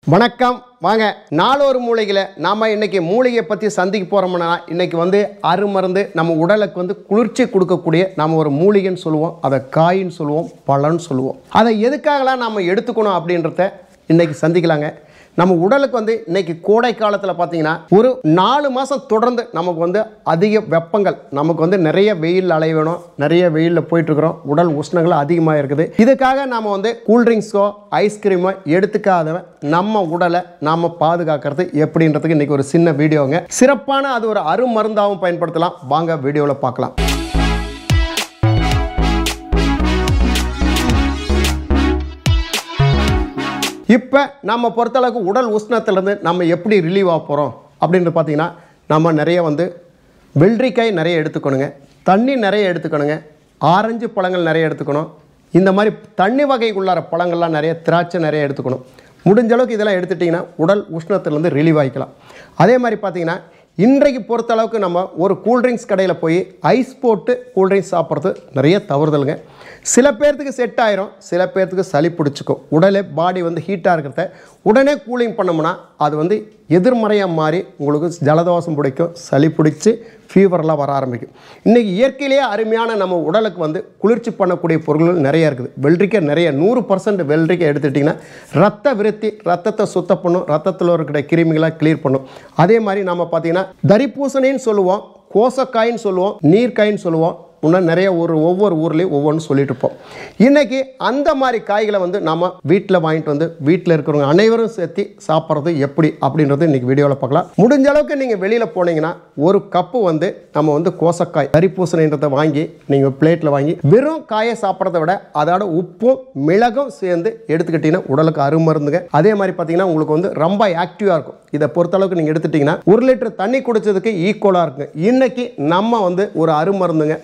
வணக்கம் வாங்க நாளொரு மூலிகையில் நாம் இன்னைக்கு மூலிகையை பற்றி சந்திக்க போகிறோம்னா இன்னைக்கு வந்து அருமருந்து நம்ம உடலுக்கு வந்து குளிர்ச்சி கொடுக்கக்கூடிய நம்ம ஒரு மூலிகைன்னு சொல்லுவோம் அதை காயின்னு சொல்லுவோம் பழம்னு சொல்லுவோம் அதை எதுக்காகலாம் நம்ம எடுத்துக்கணும் அப்படின்றத இன்னைக்கு சந்திக்கலாங்க நம்ம உடலுக்கு வந்து இன்னைக்கு கோடை காலத்தில் பார்த்தீங்கன்னா ஒரு நாலு மாதம் தொடர்ந்து நமக்கு வந்து அதிக வெப்பங்கள் நமக்கு வந்து நிறைய வெயில் அலைய வேணும் நிறைய வெயிலில் போயிட்டுருக்குறோம் உடல் உஷ்ணங்கள் அதிகமாக இருக்குது இதுக்காக நம்ம வந்து கூல்ட்ரிங்க்ஸோ ஐஸ்கிரீமோ எடுத்துக்காதவன் நம்ம உடலை நாம் பாதுகாக்கிறது எப்படின்றதுக்கு இன்றைக்கி ஒரு சின்ன வீடியோங்க சிறப்பான அது ஒரு அருமருந்தாகவும் பயன்படுத்தலாம் வாங்க வீடியோவில் பார்க்கலாம் இப்போ நம்ம பொறுத்தளவுக்கு உடல் உஷ்ணத்துலேருந்து நம்ம எப்படி ரிலீவ் ஆக போகிறோம் அப்படின்னு பார்த்தீங்கன்னா நம்ம நிறைய வந்து வெள்ளரிக்காய் நிறைய எடுத்துக்கணுங்க தண்ணி நிறைய எடுத்துக்கணுங்க ஆரஞ்சு பழங்கள் நிறைய எடுத்துக்கணும் இந்த மாதிரி தண்ணி வகைக்குள்ளார பழங்கள்லாம் நிறைய திராட்சை நிறைய எடுத்துக்கணும் முடிஞ்ச அளவுக்கு இதெல்லாம் எடுத்துட்டிங்கன்னா உடல் உஷ்ணத்துலேருந்து ரிலீவ் ஆகிக்கலாம் அதே மாதிரி பார்த்தீங்கன்னா இன்றைக்கு பொறுத்தளவுக்கு நம்ம ஒரு கூல்ட்ரிங்க்ஸ் கடையில் போய் ஐஸ் போட்டு கூல்ட்ரிங்க்ஸ் சாப்பிட்றது நிறைய தவறுதலுங்க சில பேர்த்துக்கு செட் ஆயிரும் சில பேர்த்துக்கு சளி பிடிச்சிக்கும் உடலே பாடி வந்து ஹீட்டாக இருக்கிறத உடனே கூலிங் பண்ணோம்னா அது வந்து எதிர்மறையாக மாறி உங்களுக்கு ஜலதோஷம் பிடிக்கும் சளி பிடிச்சி ஃபீவர்லாம் வர ஆரம்பிக்கும் இன்றைக்கி இயற்கையிலேயே அருமையான நம்ம உடலுக்கு வந்து குளிர்ச்சி பண்ணக்கூடிய பொருட்கள் நிறைய இருக்குது வெள்ளரிக்காய் நிறைய நூறு பர்சன்ட் வெள்ளரிக்காய் எடுத்துட்டிங்கன்னா ரத்த விருத்தி ரத்தத்தை சுத்தம் பண்ணும் ரத்தத்தில் இருக்கிற கிருமிகளை கிளியர் பண்ணும் அதே மாதிரி நம்ம பார்த்தீங்கன்னா தரிப்பூசணின்னு சொல்லுவோம் கோசக்காயின்னு சொல்லுவோம் நீர்க்காயின்னு சொல்லுவோம் இன்னும் நிறைய ஒரு ஒவ்வொரு ஊர்லேயும் ஒவ்வொன்றும் சொல்லிட்டு இருப்போம் இன்றைக்கி அந்த மாதிரி காய்களை வந்து நம்ம வீட்டில் வாங்கிட்டு வந்து வீட்டில் இருக்கிறவங்க அனைவரும் சேர்த்து சாப்பிட்றது எப்படி அப்படின்றது இன்றைக்கி வீடியோவில் பார்க்கலாம் முடிஞ்ச அளவுக்கு நீங்கள் வெளியில் போனீங்கன்னா ஒரு கப்பு வந்து நம்ம வந்து கோசக்காய் தரிப்பூசணின்றதை வாங்கி நீங்கள் பிளேட்டில் வாங்கி வெறும் காயை சாப்பிட்றத விட அதோட உப்பும் மிளகும் சேர்ந்து எடுத்துக்கிட்டிங்கன்னா உடலுக்கு அருமருந்துங்க அதே மாதிரி பார்த்தீங்கன்னா உங்களுக்கு வந்து ரொம்ப ஆக்டிவாக இருக்கும் இதை பொறுத்தளவுக்கு நீங்கள் எடுத்துட்டிங்கன்னா ஒரு லிட்டர் தண்ணி குடிச்சதுக்கு ஈக்குவலாக இருக்குங்க இன்றைக்கி நம்ம வந்து ஒரு அருமருந்துங்க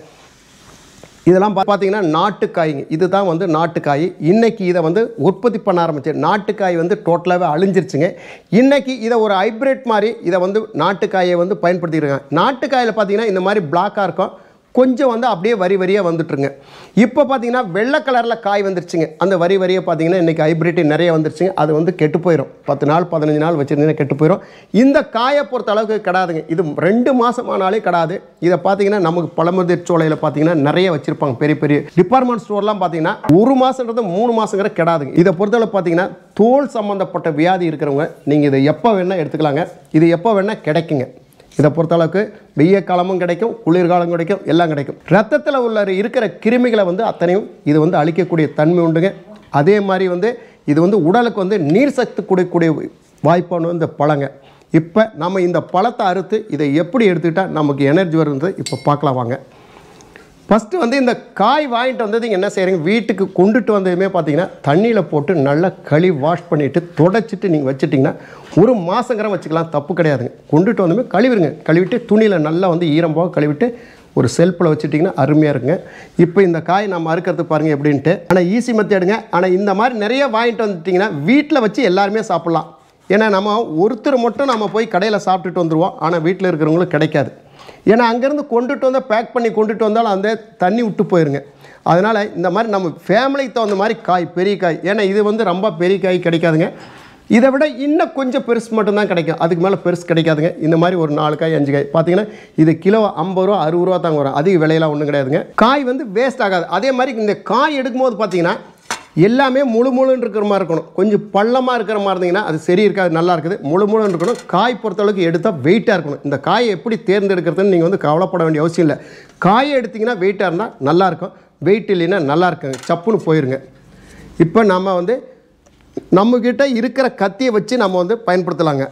இதெல்லாம் பா- பார்த்தீங்கன்னா நாட்டுக்காய்ங்க இதுதான் வந்து நாட்டுக்காய் இன்னைக்கு இதை வந்து உற்பத்தி பண்ண ஆரம்பிச்சு நாட்டுக்காய் வந்து டோட்டலாகவே அழிஞ்சிருச்சுங்க இன்னைக்கு இதை ஒரு ஹைப்ரிட் மாதிரி இதை வந்து நாட்டுக்காயை வந்து பயன்படுத்தியிருக்காங்க நாட்டுக்காயில் பார்த்தீங்கன்னா இந்த மாதிரி பிளாக்காக இருக்கும் கொஞ்சம் வந்து அப்படியே வரி வரியாக வந்துட்டுருங்க இப்போ பார்த்தீங்கன்னா வெள்ளை கலரில் காய் வந்துருச்சுங்க அந்த வரி வரியை பார்த்தீங்கன்னா இன்றைக்கி ஹைப்ரிட் நிறைய வந்துருச்சுங்க அது வந்து கெட்டு போயிடும் பத்து நாள் பதினஞ்சு நாள் வச்சுருந்தீங்கன்னா கெட்டு போயிடும் இந்த காயை பொறுத்த அளவுக்கு கிடாதுங்க இது ரெண்டு மாதம் ஆனாலே கிடாது இதை பார்த்தீங்கன்னா நமக்கு பழமுதிர் சோலையில் பார்த்தீங்கன்னா நிறைய வச்சுருப்பாங்க பெரிய பெரிய டிபார்ட்மெண்ட் ஸ்டோர்லாம் பார்த்தீங்கன்னா ஒரு மாதன்றது மூணு மாதங்கிற கிடாதுங்க இதை பொறுத்தளவு பார்த்தீங்கன்னா தோல் சம்மந்தப்பட்ட வியாதி இருக்கிறவங்க நீங்கள் இதை எப்போ வேணால் எடுத்துக்கலாங்க இது எப்போ வேணால் கிடைக்குங்க இதை பொறுத்தளவுக்கு வெய்ய காலமும் கிடைக்கும் குளிர்காலம் கிடைக்கும் எல்லாம் கிடைக்கும் ரத்தத்தில் உள்ள இருக்கிற கிருமிகளை வந்து அத்தனையும் இது வந்து அழிக்கக்கூடிய தன்மை உண்டுங்க அதே மாதிரி வந்து இது வந்து உடலுக்கு வந்து நீர் சத்து கொடுக்கக்கூடிய வாய்ப்பான இந்த பழங்க இப்போ நம்ம இந்த பழத்தை அறுத்து இதை எப்படி எடுத்துக்கிட்டால் நமக்கு எனர்ஜி வருது இப்போ பார்க்கலாம் வாங்க ஃபஸ்ட்டு வந்து இந்த காய் வாங்கிட்டு வந்தது நீங்கள் என்ன செய்கிறீங்க வீட்டுக்கு கொண்டுட்டு வந்ததுமே பார்த்தீங்கன்னா தண்ணியில் போட்டு நல்லா கழி வாஷ் பண்ணிவிட்டு தொடச்சிட்டு நீங்கள் வச்சிட்டிங்கன்னா ஒரு மாதங்கிற வச்சுக்கலாம் தப்பு கிடையாதுங்க கொண்டுட்டு வந்ததுமே கழுவிடுங்க கழுவிட்டு துணியில் நல்லா வந்து ஈரம் போக கழுவிட்டு ஒரு செல்ஃபில் வச்சுட்டிங்கன்னா அருமையாக இருக்குங்க இப்போ இந்த காய் நம்ம அறுக்கிறது பாருங்கள் எப்படின்ட்டு ஆனால் ஈஸி மெத்தேடுங்க ஆனால் இந்த மாதிரி நிறைய வாங்கிட்டு வந்துட்டிங்கன்னா வீட்டில் வச்சு எல்லாருமே சாப்பிட்லாம் ஏன்னா நம்ம ஒருத்தர் மட்டும் நம்ம போய் கடையில் சாப்பிட்டுட்டு வந்துடுவோம் ஆனால் வீட்டில் இருக்கிறவங்களுக்கு கிடைக்காது ஏன்னா அங்கேருந்து கொண்டுட்டு வந்தால் பேக் பண்ணி கொண்டுட்டு வந்தாலும் அந்த தண்ணி விட்டு போயிருங்க அதனால் இந்த மாதிரி நம்ம ஃபேமிலிக்கு தகுந்த மாதிரி காய் பெரிய காய் ஏன்னா இது வந்து ரொம்ப பெரிய காய் கிடைக்காதுங்க இதை விட இன்னும் கொஞ்சம் பெருசு மட்டும்தான் கிடைக்கும் அதுக்கு மேலே பெருசு கிடைக்காதுங்க இந்த மாதிரி ஒரு நாலு காய் அஞ்சு காய் பார்த்தீங்கன்னா இது கிலோ ஐம்பது ரூபா அறுபது ரூபா தாங்க வரும் அதிக விலையெல்லாம் ஒன்றும் கிடையாதுங்க காய் வந்து வேஸ்ட் ஆகாது அதே மாதிரி இந்த காய் எடுக்கும்போது பார்த்தீங்கன்னா எல்லாமே முழு முழுன்னு இருக்கிற மாதிரி இருக்கணும் கொஞ்சம் பள்ளமாக இருக்கிற மாதிரி இருந்தீங்கன்னா அது சரி இருக்காது நல்லா இருக்குது முழு முழுன்னு இருக்கணும் காய் பொறுத்தளவுக்கு எடுத்தால் வெயிட்டாக இருக்கணும் இந்த காயை எப்படி தேர்ந்தெடுக்கிறதுன்னு நீங்கள் வந்து கவலைப்பட வேண்டிய அவசியம் இல்லை காயை எடுத்தீங்கன்னா வெயிட்டாக இருந்தால் நல்லாயிருக்கும் வெயிட் இல்லைன்னா நல்லா இருக்குங்க சப்புன்னு போயிருங்க இப்போ நம்ம வந்து நம்மக்கிட்ட இருக்கிற கத்தியை வச்சு நம்ம வந்து பயன்படுத்தலாங்க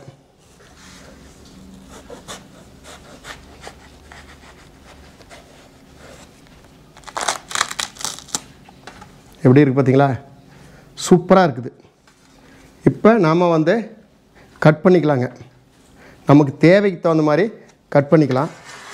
எப்படி இருக்குது பார்த்தீங்களா சூப்பராக இருக்குது இப்போ நாம் வந்து கட் பண்ணிக்கலாங்க நமக்கு தேவைக்கு தகுந்த மாதிரி கட் பண்ணிக்கலாம்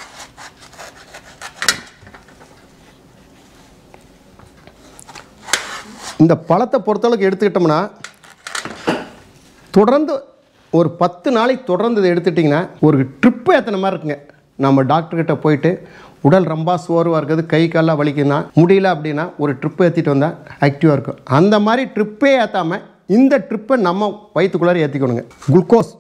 இந்த பழத்தை பொறுத்தளவுக்கு எடுத்துக்கிட்டோம்னா தொடர்ந்து ஒரு பத்து நாளைக்கு தொடர்ந்து இதை எடுத்துட்டிங்கன்னா ஒரு ட்ரிப்பு ஏற்றின மாதிரி இருக்குங்க நம்ம டாக்டர்கிட்ட போயிட்டு உடல் ரொம்ப சோர்வாக இருக்குது கை கால்லாம் வலிக்குதுன்னா முடியல அப்படின்னா ஒரு ட்ரிப்பு ஏற்றிட்டு வந்தால் ஆக்டிவாக இருக்கும் அந்த மாதிரி ட்ரிப்பே ஏற்றாமல் இந்த ட்ரிப்பை நம்ம வயிற்றுக்குள்ளார ஏற்றிக்கணுங்க குளுக்கோஸ்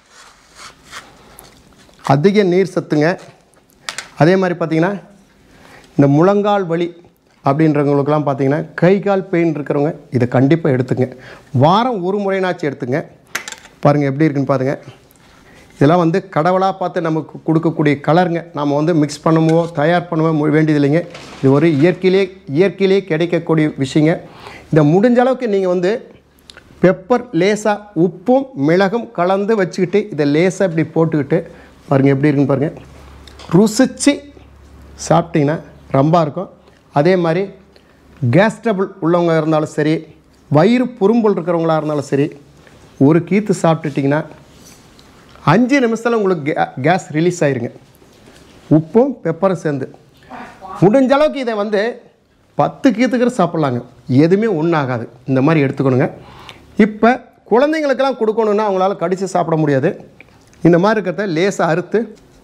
அதிக நீர் சத்துங்க அதே மாதிரி பார்த்தீங்கன்னா இந்த முழங்கால் வலி அப்படின்றவங்களுக்கெல்லாம் பார்த்தீங்கன்னா கை கால் பெயின் இருக்கிறவங்க இதை கண்டிப்பாக எடுத்துங்க வாரம் ஒரு முறைனாச்சும் எடுத்துங்க பாருங்கள் எப்படி இருக்குன்னு பாருங்கள் இதெல்லாம் வந்து கடவுளாக பார்த்து நமக்கு கொடுக்கக்கூடிய கலருங்க நம்ம வந்து மிக்ஸ் பண்ணவோ தயார் பண்ணவோ மு- வேண்டியது இல்லைங்க இது ஒரு இயற்கையிலே இயற்கையிலே கிடைக்கக்கூடிய விஷயங்க இதை முடிஞ்ச அளவுக்கு நீங்கள் வந்து பெப்பர் லேசாக உப்பும் மிளகும் கலந்து வச்சுக்கிட்டு இதை லேசாக இப்படி போட்டுக்கிட்டு பாருங்கள் எப்படி இருக்குன்னு பாருங்கள் ருசிச்சு சாப்பிட்டீங்கன்னா ரொம்ப இருக்கும் அதே மாதிரி கேஸ் ட்ரபிள் உள்ளவங்க இருந்தாலும் சரி வயிறு புரும்பல் இருக்கிறவங்களா இருந்தாலும் சரி ஒரு கீத்து சாப்பிட்டுட்டிங்கன்னா அஞ்சு நிமிஷத்தில் உங்களுக்கு கே கேஸ் ரிலீஸ் ஆயிருங்க உப்பும் பெப்பரும் சேர்ந்து முடிஞ்ச அளவுக்கு இதை வந்து பத்து கீத்துக்கிற சாப்பிட்லாங்க எதுவுமே ஒன்றாகாது இந்த மாதிரி எடுத்துக்கணுங்க இப்போ குழந்தைங்களுக்கெல்லாம் கொடுக்கணுன்னா அவங்களால கடித்து சாப்பிட முடியாது இந்த மாதிரி இருக்கிறத லேசாக அறுத்து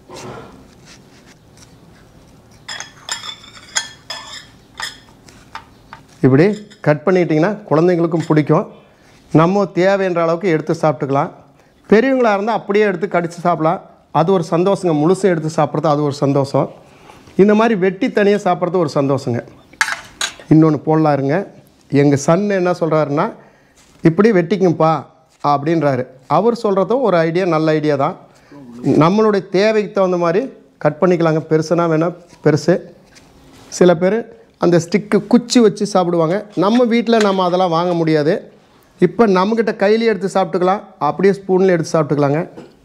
இப்படி கட் பண்ணிட்டிங்கன்னா குழந்தைங்களுக்கும் பிடிக்கும் நம்ம தேவைன்ற அளவுக்கு எடுத்து சாப்பிட்டுக்கலாம் பெரியவங்களாக இருந்தால் அப்படியே எடுத்து கடித்து சாப்பிடலாம் அது ஒரு சந்தோஷங்க முழுசும் எடுத்து சாப்பிட்றது அது ஒரு சந்தோஷம் இந்த மாதிரி வெட்டி தனியாக சாப்பிட்றது ஒரு சந்தோஷங்க இன்னொன்று போடலாம் இருங்க எங்கள் சன் என்ன சொல்கிறாருன்னா இப்படி வெட்டிக்கும்பா அப்படின்றாரு அவர் சொல்கிறதும் ஒரு ஐடியா நல்ல ஐடியா தான் நம்மளுடைய தேவைக்கு தகுந்த மாதிரி கட் பண்ணிக்கலாங்க பெருசுனா வேணால் பெருசு சில பேர் அந்த ஸ்டிக்கு குச்சி வச்சு சாப்பிடுவாங்க நம்ம வீட்டில் நம்ம அதெல்லாம் வாங்க முடியாது இப்போ நம்மக்கிட்ட கையிலேயே எடுத்து சாப்பிட்டுக்கலாம் அப்படியே ஸ்பூன்லேயே எடுத்து சாப்பிட்டுக்கலாங்க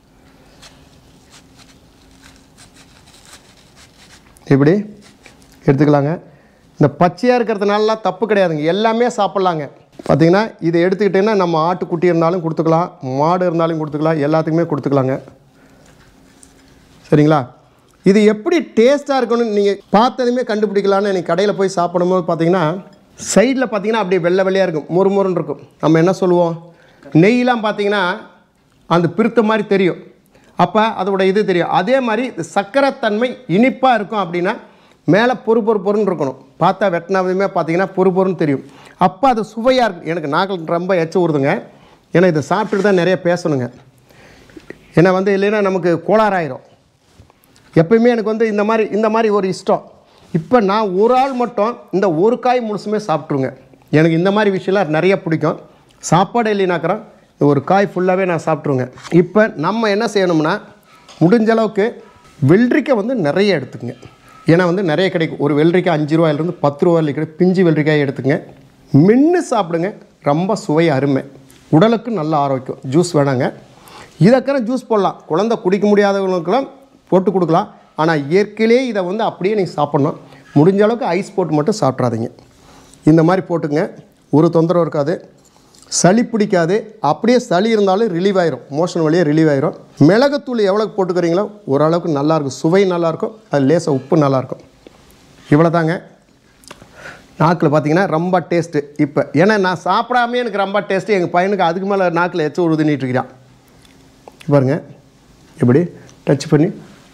இப்படி எடுத்துக்கலாங்க இந்த பச்சையாக இருக்கிறதுனாலலாம் தப்பு கிடையாதுங்க எல்லாமே சாப்பிட்லாங்க பார்த்தீங்கன்னா இதை எடுத்துக்கிட்டிங்கன்னா நம்ம ஆட்டுக்குட்டி இருந்தாலும் கொடுத்துக்கலாம் மாடு இருந்தாலும் கொடுத்துக்கலாம் எல்லாத்துக்குமே கொடுத்துக்கலாங்க சரிங்களா இது எப்படி டேஸ்ட்டாக இருக்கணும்னு நீங்கள் பார்த்ததுமே கண்டுபிடிக்கலான்னு எனக்கு கடையில் போய் சாப்பிடும்போது பார்த்தீங்கன்னா சைடில் பார்த்தீங்கன்னா அப்படியே வெள்ளை வெள்ளையாக இருக்கும் மொறுமொறுன்னு இருக்கும் நம்ம என்ன சொல்லுவோம் நெய்லாம் பார்த்தீங்கன்னா அந்த பிரித்த மாதிரி தெரியும் அப்போ அதோட இது தெரியும் அதே மாதிரி இது சக்கரைத்தன்மை இனிப்பாக இருக்கும் அப்படின்னா மேலே பொறு பொறு பொருன்னு இருக்கணும் பார்த்தா வெட்டினாவதுமே பார்த்தீங்கன்னா பொறு பொருன்னு தெரியும் அப்போ அது சுவையாக இருக்கும் எனக்கு நாக்கில் ரொம்ப எச்ச ஊறுதுங்க ஏன்னா இதை சாப்பிட்டுட்டு தான் நிறைய பேசணுங்க ஏன்னா வந்து இல்லைன்னா நமக்கு கோளாறாயிரும் எப்பயுமே எனக்கு வந்து இந்த மாதிரி இந்த மாதிரி ஒரு இஷ்டம் இப்போ நான் ஒரு ஆள் மட்டும் இந்த ஒரு காய் முழுசுமே சாப்பிட்ருங்க எனக்கு இந்த மாதிரி விஷயம்லாம் நிறைய பிடிக்கும் சாப்பாடு இல்லைனாக்கிறோம் இந்த ஒரு காய் ஃபுல்லாகவே நான் சாப்பிட்ருங்க இப்போ நம்ம என்ன செய்யணும்னா முடிஞ்ச அளவுக்கு வெள்ளரிக்காய் வந்து நிறைய எடுத்துக்கங்க ஏன்னா வந்து நிறைய கிடைக்கும் ஒரு வெள்ளரிக்காய் அஞ்சு ரூபாயிலிருந்து பத்து ரூபா வரைக்கும் பிஞ்சு வெள்ளரிக்காய் எடுத்துங்க மென்று சாப்பிடுங்க ரொம்ப சுவை அருமை உடலுக்கு நல்ல ஆரோக்கியம் ஜூஸ் வேணாங்க இதற்கான ஜூஸ் போடலாம் குழந்தை குடிக்க முடியாதவங்களுக்கெல்லாம் போட்டு கொடுக்கலாம் ஆனால் இயற்கையிலே இதை வந்து அப்படியே நீங்கள் சாப்பிட்ணும் முடிஞ்ச அளவுக்கு ஐஸ் போட்டு மட்டும் சாப்பிட்றாதீங்க இந்த மாதிரி போட்டுங்க ஒரு தொந்தரவு இருக்காது சளி பிடிக்காது அப்படியே சளி இருந்தாலும் ரிலீவ் ஆயிரும் மோஷன் வழியாக ரிலீவ் ஆயிரும் மிளகுத்தூள் எவ்வளோ போட்டுக்கிறீங்களோ ஓரளவுக்கு நல்லாயிருக்கும் சுவை நல்லாயிருக்கும் அது லேசாக உப்பு நல்லாயிருக்கும் இவ்வளோ தாங்க நாக்கில் பார்த்தீங்கன்னா ரொம்ப டேஸ்ட்டு இப்போ ஏன்னா நான் சாப்பிடாமே எனக்கு ரொம்ப டேஸ்ட்டு எங்கள் பையனுக்கு அதுக்கு மேலே நாக்கில் எச்ச உறுதினிட்டு இருக்கிறான் பாருங்க இப்படி டச் பண்ணி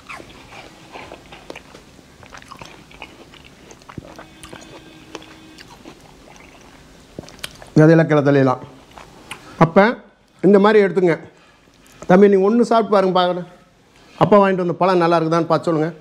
விதையில கிளை தள்ளிடலாம் அப்போ இந்த மாதிரி எடுத்துங்க தம்பி நீங்கள் ஒன்று சாப்பிட்டு பாருங்க பார்க்குறேன் அப்பா வாங்கிட்டு வந்த பழம் நல்லா இருக்குதான்னு பார்த்து சொல்லுங்கள்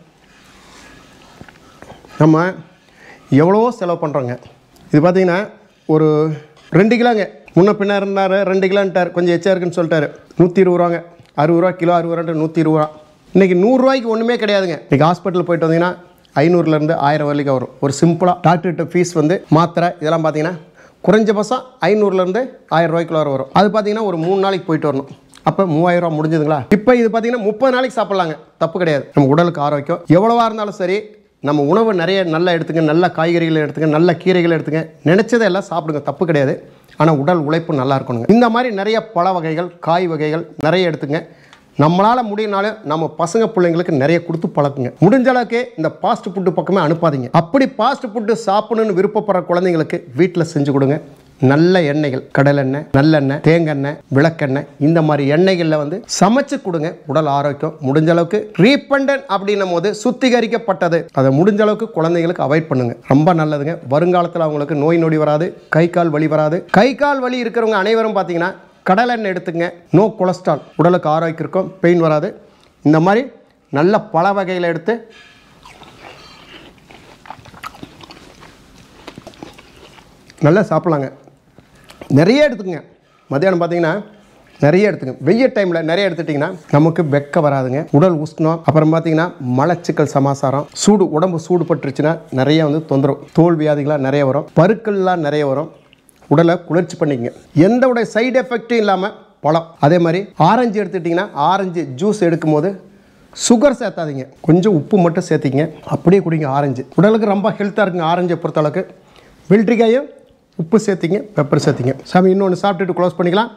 நம்ம எவ்வளவோ செலவு பண்ணுறோங்க இது பார்த்தீங்கன்னா ஒரு ரெண்டு கிலோங்க முன்ன பின்ன இருந்தார் ரெண்டு கிலோன்ட்டார் கொஞ்சம் எச்சா இருக்குன்னு சொல்லிட்டாரு நூற்றி இருபது ரூபாங்க அறுபது ரூபா கிலோ அறுபது ரூபா நூற்றி இருபது ரூபா இன்றைக்கி நூறுரூவாய்க்கு ஒன்றுமே கிடையாதுங்க இன்றைக்கி ஹாஸ்பிட்டல் போயிட்டு வந்தீங்கன்னா ஐநூறுலேருந்து ஆயிரம் வரைக்கும் வரும் ஒரு சிம்பிளாக டாக்டர்கிட்ட ஃபீஸ் வந்து மாத்திரை இதெல்லாம் பார்த்தீங்கன்னா குறைஞ்சபட்சம் ஐநூறுலேருந்து ஆயிரம் ரூபாய்க்குள்ள வரும் அது பார்த்தீங்கன்னா ஒரு மூணு நாளைக்கு போயிட்டு வரணும் அப்போ மூவாயிரம் ரூபா முடிஞ்சதுங்களா இப்போ இது பார்த்தீங்கன்னா முப்பது நாளைக்கு சாப்பிட்லாங்க தப்பு கிடையாது நம்ம உடலுக்கு ஆரோக்கியம் எவ்வளவா இருந்தாலும் சரி நம்ம உணவு நிறைய நல்லா எடுத்துங்க நல்ல காய்கறிகளை எடுத்துங்க நல்ல கீரைகளை எடுத்துங்க நினச்சதை எல்லாம் சாப்பிடுங்க தப்பு கிடையாது ஆனால் உடல் உழைப்பு நல்லா இருக்கணுங்க இந்த மாதிரி நிறைய பழ வகைகள் காய் வகைகள் நிறைய எடுத்துங்க நம்மளால் முடியினாலும் நம்ம பசங்க பிள்ளைங்களுக்கு நிறைய கொடுத்து பழக்குங்க முடிஞ்ச அளவுக்கு இந்த ஃபாஸ்ட் ஃபுட்டு பக்கமே அனுப்பாதீங்க அப்படி ஃபாஸ்ட் ஃபுட்டு சாப்பிடணும்னு விருப்பப்படுற குழந்தைங்களுக்கு வீட்டில் செஞ்சு கொடுங்க நல்ல எண்ணெய்கள் கடலெண்ணெய் நல்லெண்ணெய் தேங்காய் விளக்கெண்ணெய் இந்த மாதிரி எண்ணெய்களில் வந்து சமைச்சு கொடுங்க உடல் ஆரோக்கியம் முடிஞ்ச அளவுக்கு ரீபண்டன் அப்படின்னும் போது சுத்திகரிக்கப்பட்டது அதை முடிஞ்ச அளவுக்கு குழந்தைங்களுக்கு அவாய்ட் பண்ணுங்க ரொம்ப நல்லதுங்க வருங்காலத்தில் அவங்களுக்கு நோய் நொடி வராது கை கால் வலி வராது கை கால் வலி இருக்கிறவங்க அனைவரும் பார்த்தீங்கன்னா கடலெண்ணெய் எடுத்துங்க நோ கொலஸ்ட்ரால் உடலுக்கு ஆரோக்கியம் இருக்கும் பெயின் வராது இந்த மாதிரி நல்ல பல வகையில் எடுத்து நல்லா சாப்பிட்லாங்க நிறைய எடுத்துக்கங்க மத்தியானம் பார்த்தீங்கன்னா நிறைய எடுத்துங்க வெய்ய டைமில் நிறைய எடுத்துட்டிங்கன்னா நமக்கு வெக்க வராதுங்க உடல் உஷ்ணம் அப்புறம் பார்த்தீங்கன்னா மலச்சிக்கல் சமாசாரம் சூடு உடம்பு சூடு பட்டுருச்சுன்னா நிறைய வந்து தொந்தரவு தோல் வியாதிகளாக நிறைய வரும் பருக்கள்லாம் நிறைய வரும் உடலை குளிர்ச்சி பண்ணிக்கங்க எந்த உடைய சைடு எஃபெக்ட்டும் இல்லாமல் பழம் அதே மாதிரி ஆரஞ்சு எடுத்துட்டிங்கன்னா ஆரஞ்சு ஜூஸ் எடுக்கும்போது சுகர் சேர்த்தாதீங்க கொஞ்சம் உப்பு மட்டும் சேர்த்திங்க அப்படியே குடிங்க ஆரஞ்சு உடலுக்கு ரொம்ப ஹெல்த்தாக இருக்குங்க ஆரஞ்சை பொறுத்தளவுக்கு வெள்ளரிக்காயும் உப்பு சேர்த்திங்க பெப்பர் சேர்த்திங்க சாமி இன்னொன்று சாப்பிட்டுட்டு க்ளோஸ் பண்ணிக்கலாம்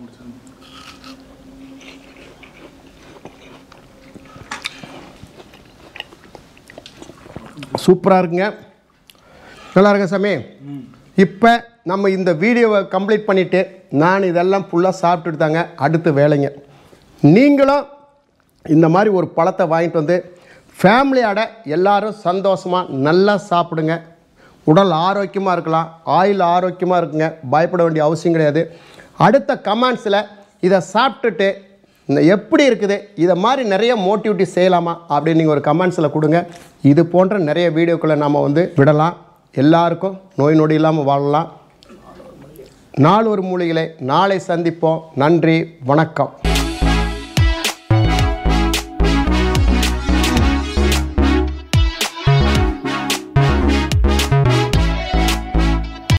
சூப்பராக இருக்குங்க நல்லா இருக்க சாமி இப்போ நம்ம இந்த வீடியோவை கம்ப்ளீட் பண்ணிவிட்டு நான் இதெல்லாம் ஃபுல்லாக சாப்பிட்டுட்டு தாங்க அடுத்து வேலைங்க நீங்களும் இந்த மாதிரி ஒரு பழத்தை வாங்கிட்டு வந்து ஃபேமிலியோட எல்லாரும் சந்தோஷமாக நல்லா சாப்பிடுங்க உடல் ஆரோக்கியமாக இருக்கலாம் ஆயில் ஆரோக்கியமாக இருக்குங்க பயப்பட வேண்டிய அவசியம் கிடையாது அடுத்த கமெண்ட்ஸில் இதை சாப்பிட்டுட்டு இந்த எப்படி இருக்குது இதை மாதிரி நிறைய மோட்டிவிட்டி செய்யலாமா அப்படின்னு நீங்கள் ஒரு கமெண்ட்ஸில் கொடுங்க இது போன்ற நிறைய வீடியோக்களை நாம் வந்து விடலாம் எல்லாருக்கும் நோய் நொடி இல்லாமல் வாழலாம் நாள் ஒரு மூலிகளை நாளை சந்திப்போம் நன்றி வணக்கம்